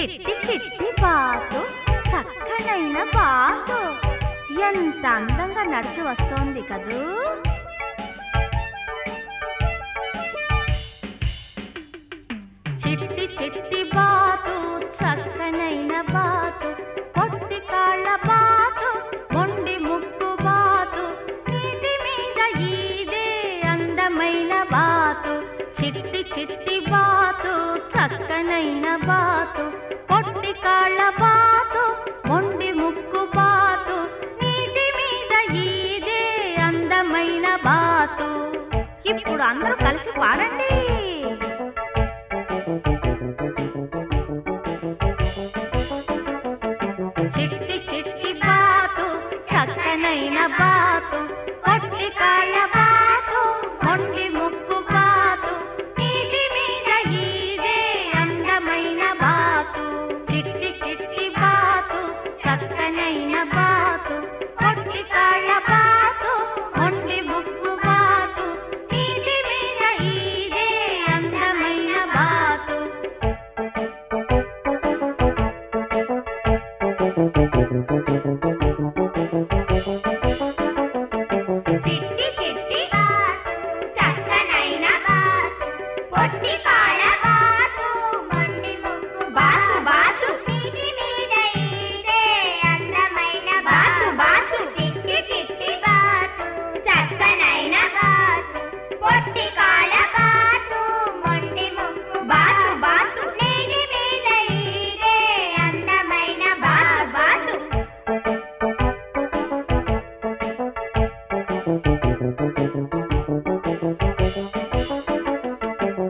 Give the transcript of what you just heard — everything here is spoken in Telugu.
చిట్టి చిట్టి బాతు చక్కనైన బాతు ఎంత అందంగా నడిచి వస్తోంది కదూ చిట్టి చిట్టి బాతు చక్కనైన బాతు పొట్టి కాళ్ళ బాతు మొండి ముక్కు బాతు నీటి మీద ఈదే అందమైన బాతు చిట్టి చిట్టి బాతు చక్కనైన బాతు పొట్టి కాళ్ళ బాతు మొండి ముక్కు బాతు నీటి మీద ఈదే అందమైన బాతు ఇప్పుడు అందరూ కలిసి పాడండి